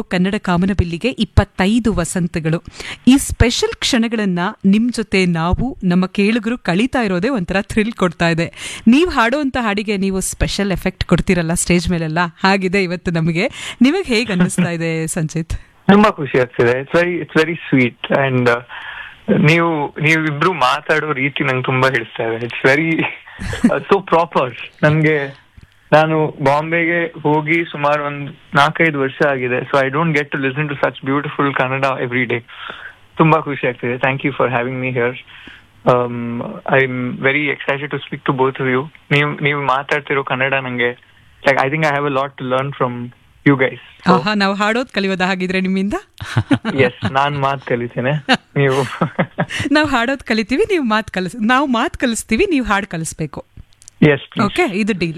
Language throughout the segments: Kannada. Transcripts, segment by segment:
ಬುಕ್ ಕನ್ನಡ ಕಾಮನಬಿಲ್ಲಿಗೆ ಇಪ್ಪತ್ತೈದು ವಸಂತಗಳು ಈ ಸ್ಪೆಷಲ್ ಕ್ಷಣಗಳನ್ನ ನಿಮ್ ಜೊತೆ ನಾವು ನಮ್ಮ ಕೇಳುಗರು ಕಳೀತಾ ಇರೋದೇ ಒಂಥರ ಥ್ರಿಲ್ ಕೊಡ್ತಾ ಇದೆ ನೀವು ಹಾಡುವಂತ ಹಾಡಿಗೆ ನೀವು ಸ್ಪೆಷಲ್ ಎಫೆಕ್ಟ್ ಕೊಡ್ತಿರಲ್ಲ ಸ್ಟೇಜ್ ಮೇಲೆಲ್ಲ ಹಾಗಿದೆ ಇವತ್ತು ನಮಗೆ ನಿಮಗೆ ಹೇಗೆ ಅನ್ನಿಸ್ತಾ ಇದೆ ಸಂಚಿತ್ ತುಂಬಾ ಖುಷಿ ಆಗ್ತಿದೆ it's very it's very sweet and ನೀವು ನೀವಿಬ್ರು ಮಾತಾಡೋ ರೀತಿ ನಂಗೆ ತುಂಬಾ ಹಿಡಿಸ್ತಾ ಇದೆ ಇಟ್ಸ್ ವೆರಿ ಸೋ ಪ್ರಾಪರ್ ನನ್ಗೆ ನಾನು ಬಾಂಬೆಗೆ ಹೋಗಿ ಸುಮಾರು ಒಂದು ನಾಲ್ಕೈದು ವರ್ಷ ಆಗಿದೆ so I don't get to listen to such beautiful Kannada every day ತುಂಬಾ ಖುಷಿ ಆಗ್ತಿದೆ thank you for having me here I am very excited to speak to both you ನೀವು ನೀವು ಮಾತಾಡ್ತಿರೋ ಕನ್ನಡ ನಂಗೆ like I think I have a lot to learn from you guys ಆಹಾ ನಾವು ಹಾಡೋದ್ ಕಲಿಯೋದ ಹಾಗಿದ್ರೆ ನಿಮ್ಮಿಂದ ಎಸ್ ನಾನ್ ಮಾತ್ ಕಲಿತೇನೆ ನೀವು ನಾವು ಹಾಡೋದ್ ಕಲಿತೀವಿ ನೀವು ಮಾತ್ ಕಲಿಸ್ ನಾವು ಮಾತ್ ಕಲಿಸ್ತೀವಿ ನೀವು ಹಾಡು ಕಲಿಸ್ಬೇಕು ಎಸ್ ಓಕೆ ಇದು ಡೀಲ್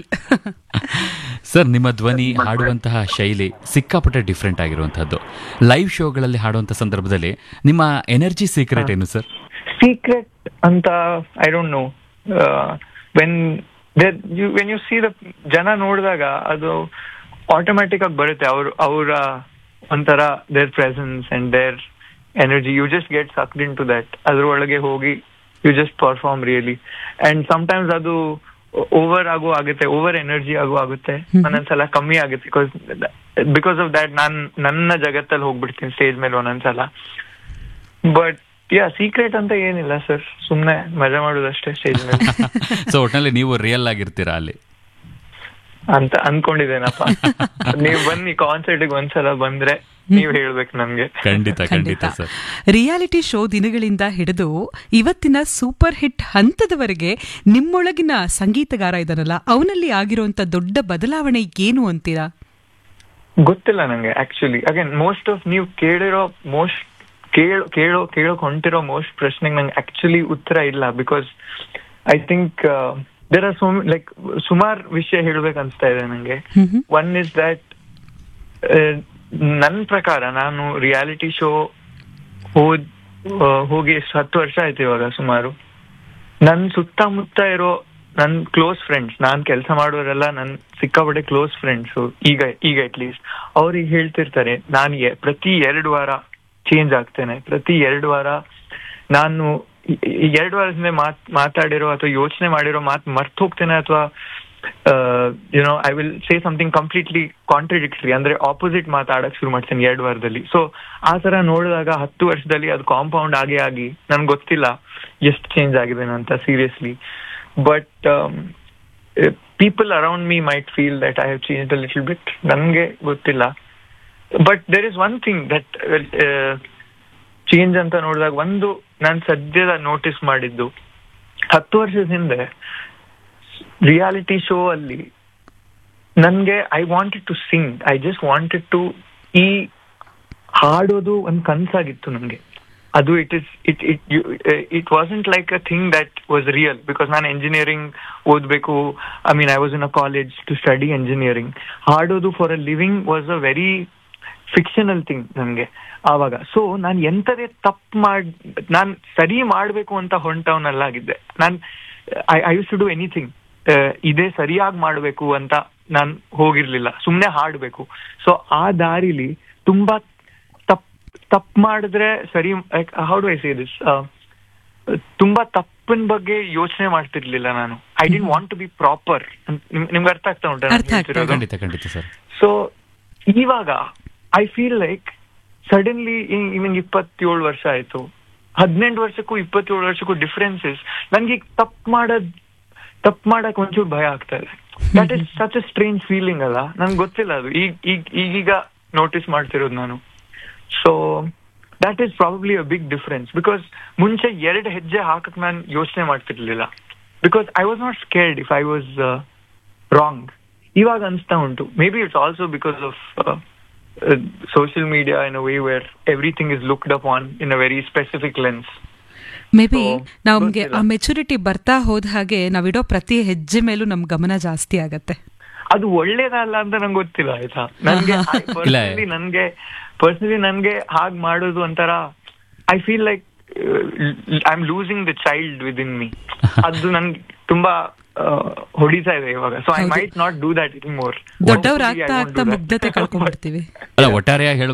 ಸರ್ ನಿಮ್ಮ ಧ್ವನಿ ಹಾಡುವಂತಹ ಶೈಲಿ ಸಿಕ್ಕಾಪಟ್ಟೆ ಡಿಫ್ರೆಂಟ್ ಆಗಿರುವಂತಹದ್ದು ಲೈವ್ ಶೋಗಳಲ್ಲಿ ಹಾಡುವಂತ ಸಂದರ್ಭದಲ್ಲಿ ನಿಮ್ಮ ಎನರ್ಜಿ ಸೀಕ್ರೆಟ್ ಏನು ಸರ್ ಸೀಕ್ರೆಟ್ ಅಂತ I don't know when you when you see the ಜನ ನೋಡಿದಾಗ ಅದು ಆಟೋಮ್ಯಾಟಿಕ್ ಆಗಿ ಬರುತ್ತೆ ಅವ್ರ ಅವರ ಒಂಥರ their presence and their energy you just get sucked in to that ಅದ್ರೊಳಗೆ ಹೋಗಿ you just perform really and sometimes ಅದು ಓವರ್ ಆಗೋ ಆಗುತ್ತೆ ಓವರ್ ಎನರ್ಜಿ ಆಗೋ ಆಗುತ್ತೆ ಒಂದೊಂದ್ಸಲ ಕಮ್ಮಿ ಆಗುತ್ತೆ ಬಿಕಾಸ್ ಬಿಕಾಸ್ ಆಫ್ ದಟ್ ನಾನ್ ನನ್ನ ಜಗತ್ತಲ್ಲಿ ಹೋಗ್ಬಿಡ್ತೀನಿ ಸ್ಟೇಜ್ ಮೇಲೆ ಒಂದೊಂದ್ಸಲ ಬಟ್ ಯಾ ಸೀಕ್ರೆಟ್ ಅಂತ ಏನಿಲ್ಲ ಸರ್ ಸುಮ್ನೆ ಮಜಾ ಮಾಡೋದಷ್ಟೇ ಸ್ಟೇಜ್ ಮೇಲೆ ಸೊ ಒಟ್ಟಿನಲ್ಲಿ ನೀವು ರಿಯಲ್ ಆಗಿರ್ತೀರಾ ಅಲ್ಲಿ ಅಂತ ಅನ್ಕೊಂಡಿದ್ದೇನಪ್ಪ ನೀವ್ ಬನ್ನಿ ಕಾನ್ಸರ್ಟ್ ಒಂದ್ಸಲ ಬಂದ್ರೆ ನೀವ್ ಹೇಳ್ಬೇಕು ನಮ್ಗೆ ಖಂಡಿತ ಖಂಡಿತ ಸರ್ ರಿಯಾಲಿಟಿ ಶೋ ದಿನಗಳಿಂದ ಹಿಡಿದು ಇವತ್ತಿನ ಸೂಪರ್ ಹಿಟ್ ಹಂತದವರೆಗೆ ನಿಮ್ಮೊಳಗಿನ ಸಂಗೀತಗಾರ ಇದನ್ನಲ್ಲ ಅವನಲ್ಲಿ ಆಗಿರುವಂತ ದೊಡ್ಡ ಬದಲಾವಣೆ ಏನು ಅಂತೀರಾ ಗೊತ್ತಿಲ್ಲ ನಂಗೆ ಆಕ್ಚುಲಿ ಅಗೇನ್ ಮೋಸ್ಟ್ ಆಫ್ ನೀವು ಕೇಳಿರೋ ಮೋಸ್ಟ್ ಕೇಳೋ ಕೇಳೋ ಕೇಳೋಕ್ ಹೊಂಟಿರೋ ಮೋಸ್ಟ್ ಪ್ರಶ್ನೆಗೆ ನಂಗೆ ಆಕ್ಚುಲಿ ಉತ್ತರ ಇಲ್ಲ because I think there are so like ಸುಮಾರು ವಿಷಯ ಹೇಳ್ಬೇಕು ಅನ್ಸ್ತಾ ಇದೆ ನಂಗೆ ಒನ್ ಇಸ್ ದಟ್ ನನ್ ಪ್ರಕಾರ ನಾನು ರಿಯಾಲಿಟಿ ಶೋ ಹೋದ್ ಆ, ಹೋಗಿ ಎಷ್ಟು ಹತ್ತು ವರ್ಷ ಆಯ್ತು ಇವಾಗ ಸುಮಾರು ನನ್ ಸುತ್ತಮುತ್ತ ಇರೋ ನನ್ ಕ್ಲೋಸ್ ಫ್ರೆಂಡ್ಸ್ ನಾನ್ ಕೆಲಸ ಮಾಡೋರೆಲ್ಲ ನನ್ ಸಿಕ್ಕಾಪಟ್ಟೆ ಕ್ಲೋಸ್ ಫ್ರೆಂಡ್ಸ್ ಈಗ ಈಗ ಅಟ್ ಲೀಸ್ಟ್ ಅವ್ರಿಗೆ ಹೇಳ್ತಿರ್ತಾರೆ ನಾನು ಎ- ಪ್ರತಿ ಎರಡು ವಾರ ಚೇಂಜ್ ಆಗ್ತೇನೆ ಪ್ರತಿ ಎರಡು ವಾರ ನಾನು ಈ- ಈ ಎರಡು ವಾರದಿಂದ ಮಾತ್ ಮಾತಾಡಿರೋ ಅಥವಾ ಯೋಚನೆ ಮಾಡಿರೋ ಮಾತು ಮರ್ತ್ ಹೋಗ್ತೇನೆ ಅಥವಾ you know I will say something completely contradictory ಅಂದ್ರೆ ಆಪೋಸಿಟ್ ಮಾತಾಡಕ್ ಶುರು ಮಾಡ್ತೇನೆ ಎರಡು ವಾರದಲ್ಲಿ ಸೊ ಆ ತರ ನೋಡಿದಾಗ ಹತ್ತು ವರ್ಷದಲ್ಲಿ ಅದು ಕಾಂಪೌಂಡ್ ಆಗೇ ಆಗಿ ನನ್ಗೆ ಗೊತ್ತಿಲ್ಲ ಎಷ್ಟು ಚೇಂಜ್ ಆಗಿದೆ ಅಂತ seriously but people around me might feel that I have change a little bit ನನ್ಗೆ ಗೊತ್ತಿಲ್ಲ but there is one thing that change ಅಂತ ನೋಡಿದಾಗ ಒಂದು ನಾನು ಸದ್ಯದ ನೋಟಿಸ್ ಮಾಡಿದ್ದು ಹತ್ತು ವರ್ಷದ ಹಿಂದೆ ರಿಯಾಲಿಟಿ ಶೋ ಅಲ್ಲಿ ನನ್ಗೆ I wanted to sing I just wanted to ಈ ಹಾಡೋದು ಒಂದು ಕನ್ಸಾಗಿತ್ತು ನಂಗೆ ಅದು it is it it it wasn't like a thing that was real because ನಾನು ಎಂಜಿನಿಯರಿಂಗ್ ಓದ್ಬೇಕು I mean I was in a college to study engineering ಹಾಡೋದು for a living was a very fictional thing ನನ್ಗೆ ಆವಾಗ ಸೊ ನಾನು ಎಂತದೇ ತಪ್ಪು ಮಾಡ್ ನಾನ್ ಸರಿ ಮಾಡ್ಬೇಕು ಅಂತ ಹೊಂಟವನಲ್ಲಾಗಿದ್ದೆ ನಾನ್ I I use to do anything ಇದೇ ಸರಿಯಾಗಿ ಮಾಡ್ಬೇಕು ಅಂತ ನಾನ್ ಹೋಗಿರ್ಲಿಲ್ಲ ಸುಮ್ನೆ ಹಾಡ್ಬೇಕು ಸೊ ಆ ದಾರಿಲಿ ತುಂಬಾ ತಪ್ ತಪ್ಪು ಮಾಡಿದ್ರೆ ಸರಿ how do I say this ತುಂಬಾ ತಪ್ಪಿನ ಬಗ್ಗೆ ಯೋಚನೆ ಮಾಡ್ತಿರ್ಲಿಲ್ಲ ನಾನು I didn't want to be proper ನಿಮ್ಗೆ ಅರ್ಥ ಆಗ್ತಾ ಉಂಟಾ ನಾನ್ ಅರ್ಥ ಆಗ್ತಾ ಹೇಳ್ತಿರೋದು? ಖಂಡಿತ ಖಂಡಿತ ಸರ್ ಸೊ ಇವಾಗ ಐ ಫೀಲ್ ಲೈಕ್ ಸಡನ್ಲಿ ನಿಮ್ಗೆ ಇಪ್ಪತ್ತೇಳು ವರ್ಷ ಆಯ್ತು ಹದಿನೆಂಟು ವರ್ಷಕ್ಕೂ ಇಪ್ಪತ್ತೇಳು ವರ್ಷಕ್ಕೂ ಡಿಫ್ರೆನ್ಸಸ್ ನನ್ಗೆ ತಪ್ಪು ಮಾಡೋದ್ ತಪ್ಪು ಮಾಡಕ್ ಒಂಚೂರು ಭಯ ಆಗ್ತಾ ಇದೆ that is such a strange feeling ಅಲ್ಲ ನನ್ಗೆ ಗೊತ್ತಿಲ್ಲ ಅದು ಈಗ ಈಗ ಈಗೀಗ ನೋಟಿಸ್ ಮಾಡ್ತಿರೋದು ನಾನು so that is probably a big difference because ಮುಂಚೆ ಎರಡು ಹೆಜ್ಜೆ ಹಾಕಕ್ ನಾನು ಯೋಚನೆ ಮಾಡ್ತಿರ್ಲಿಲ್ಲ because I was not scared if I was wrong ಇವಾಗ ಅನ್ಸ್ತಾ ಉಂಟು maybe it's also because of social media in a way where everything is looked up on in a very specific lens maybe So, ನಮ್ಗೆ ಆ ಗೊತ್ತಿಲ್ಲ. ಮೆಚುರಿಟಿ ಬರ್ತಾ ಹೋದ ಹಾಗೆ ನಾವಿಡೋ ಪ್ರತಿ ಹೆಜ್ಜೆ ಮೇಲೂ ನಮ್ ಗಮನ ಜಾಸ್ತಿ ಆಗತ್ತೆ ಅದು ಒಳ್ಳೇದಲ್ಲ ಅಂತ ನಂಗೆ ಗೊತ್ತಿಲ್ಲ ಆಯ್ತಾ ನನ್ಗೆ ಪರ್ಸನಲಿ ನನ್ಗೆ ಪರ್ಸನಲಿ ನನ್ಗೆ ಹಾಗ್ ಮಾಡೋದು ಒಂಥರ I feel like I am losing the child within me ಅದು ನನ್ಗೆ ತುಂಬಾ ಆ, ಹೊಡಿತಾ ಇದೆ ಇವಾಗ ಸೊ ಐ ಹೌದು. Might not do that anymore ದೊಡ್ಡವ್ರಾಗ್ತಾ ಆಗ್ತಾ ಮುಗ್ಧತೆ ಕಳ್ಕೊಂಡ್ಬಿಡ್ತೀವಿ ಅಲ್ಲ ಒಟ್ಟಾರೆಯಾಗಿ